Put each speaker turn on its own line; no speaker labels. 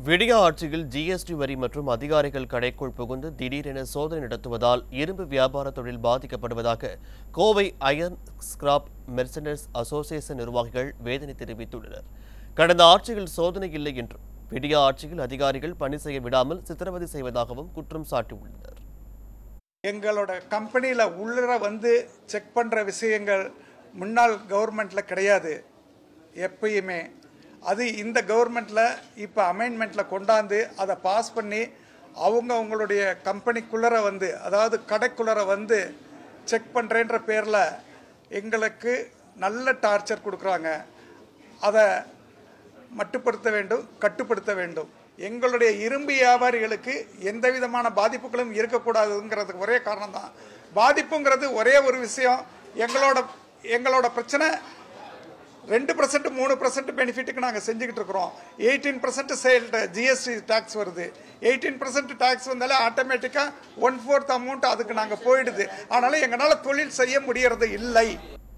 விடிய ஆட்சியில் ஜிஎஸ்டி வரி மற்றும் அதிகாரிகள் கடைக்குள் புகுந்து திடீரென சோதனை நடத்துவதால் இரும்பு வியாபார தொழில் பாதிக்கப்படுவதாக Kovai iron scrap merchants association நிர்வாகிகள் வேதனை தெரிவித்துள்ளனர் கடந்த ஆட்சியில் சோதனை இல்லை என்றும் விடிய ஆட்சியில் அதிகாரிகள் பணி செய்ய விடாமல் சித்திரவதை செய்வதாகவும் குற்றம் சாட்டியுள்ளனர்
எங்களோட கம்பெனியில் உள்ளர வந்து செக் பண்ணுற விஷயங்கள் முன்னாள் கவர்மெண்ட்டில் கிடையாது எப்பயுமே அது இந்த கவர்மெண்ட்டில் இப்போ அமெண்ட்மெண்ட்டில் கொண்டாந்து அதை பாஸ் பண்ணி அவங்க அவங்களுடைய கம்பெனிக்குள்ளர வந்து அதாவது கடைக்குள்ளர வந்து செக் பண்ணுறேன்ற பேரில் எங்களுக்கு நல்ல டார்ச்சர் கொடுக்குறாங்க அதை மட்டுப்படுத்த வேண்டும் கட்டுப்படுத்த வேண்டும் எங்களுடைய இரும்பு வியாபாரிகளுக்கு எந்த விதமான பாதிப்புகளும் இருக்கக்கூடாதுங்கிறதுக்கு ஒரே காரணம் தான் பாதிப்புங்கிறது ஒரே ஒரு விஷயம் எங்களோட எங்களோட பிரச்சனை ரெண்டு பர்சன்ட் மூணு பர்சன்ட் பெனிஃபிட்டுக்கு நாங்கள் செஞ்சுக்கிட்டு இருக்கிறோம் eighteen percent sale GST tax வருது எயிட்டீன் பர்சன்ட் டேக்ஸ் வந்தாலே ஆட்டோமேட்டிக்காக ஒன் ஃபோர்த் அமௌண்ட் அதுக்கு நாங்கள் போயிடுது அதனால எங்களால் தொழில் செய்ய முடியறது இல்லை